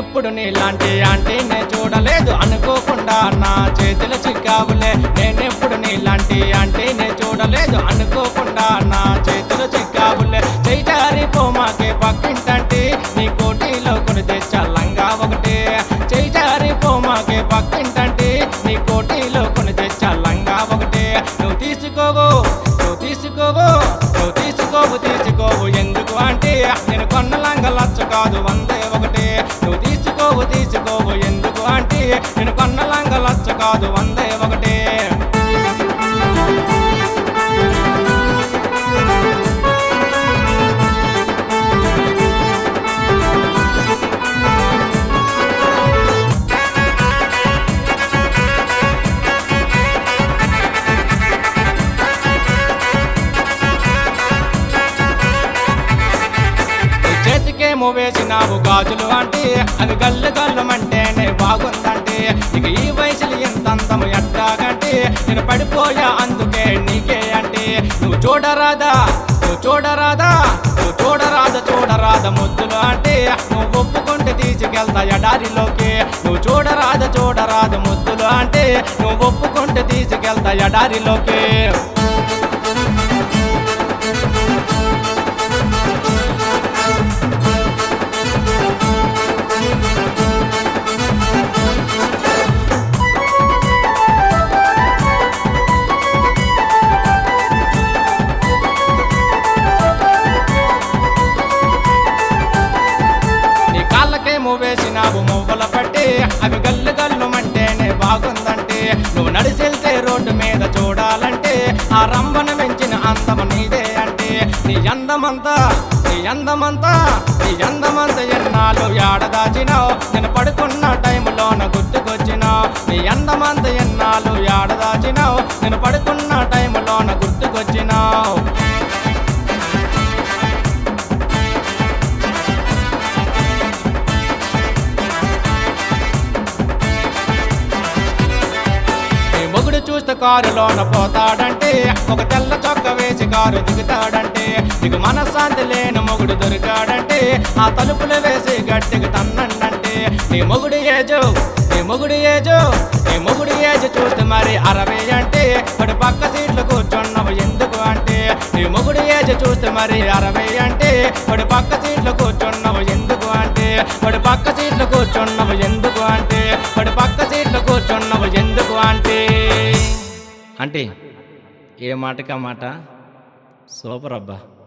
నేనెప్పుడు నీలాంటి ఆంటీ నే చూడలేదు అనుకోకుండా నా చేతులు చిక్కావులే నేనెప్పుడు నీలాంటి ఆంటీ నే చూడలేదు అనుకోకుండా నా చేతులు చిక్కావులే చేయి పోమాకే పక్కింటంటే నీ కోటిలో కొని తెచ్చల్లంగా ఒకటి చేయి పోమాకే పక్కింటంటే నీ కోటిలో కొని తెచ్చల్లంగా ఒకటి నువ్వు తీసుకోవు నువ్వు తీసుకోవు నువ్వు తీసుకోవు తీసుకోవు ఎందుకు అంటే నేను కొన్న లంగ లచ్చ కాదు వందే ఒకటి నువ్వు తీసుకోవు తీసుకోవు ఎందుకు అంటే నేను కొన్న లంగ లచ్చ కాదు వందే ఒకటి నీ చేతికేమో వేసినావు గాజులు అంటే అవి గల్లు గల్లుమంటేనే బాగుందంటే ఇక ఈ వయసులో ఎంత అందము ఎట్టాగంటే నేను పడిపోయా అందుకే నీకే అంటే నువ్వు చూడరాదా నువ్వు చూడరాదా నువ్వు చూడరాదా చూడరాదా ముద్దులు అంటే నువ్వు ఒప్పుకుంటే తీసుకెళ్తా ఎడారిలోకి నువ్వు చూడరాదా చూడరాదా ముద్దులు అంటే నువ్వు ఒప్పుకుంటే తీసుకెళ్తా ఎడారిలోకి నీ కాళ్ళకేమో వేసినావు మువ్వల పట్టి అవి గల్లు గల్లు మంటేనే బాగుందంటే నువ్వు నడిచెళ్తే రోడ్డు మీద చూడాలంటే ఆ రంభన మించిన అందము నీదే అంటే నీ అందమంతా నీ అందమంతా నీ అందమంతా ఎన్నాళ్ళు ఏడదాచినావు నేను పడుకున్న టైంలోన గుర్తుకొచ్చినావు నీ అందమంతా ఎన్నాళ్ళు ఏడదాచినావు నేను పడుకున్న టైంలోన గుర్తుకొచ్చినావు నీ మొగుడు చూస్తే కారులోన పోతాడంటే ఒక తెల్ల చొక్క వేసి కారు దిగుతాడంటే నీకు మనశ్శాంతి లేని మొగుడు దొరికాడంటే ఆ తలుపులు వేసి గట్టిగా తన్నండంటే నీ మొగుడు ఏజు నీ మొగుడు ఏజు నీ మొగుడు ఏజు చూస్తే మరి అరవై అంటే వాడు పక్క సీట్లు కూర్చున్నావు ఎందుకు అంటే నీ మొగుడు ఏజు చూస్తే మరి అరవై అంటే వాడు పక్క సీట్లు కూర్చున్నావు ఎందుకు అంటే వాడు పక్క సీట్లు కూర్చున్నావు ఎందుకు అంటే వాడు పక్క సీట్లు కూర్చున్నావు ఎందుకు అంటే అంటే ఏ మాటకా మాట సూపర్ అబ్బా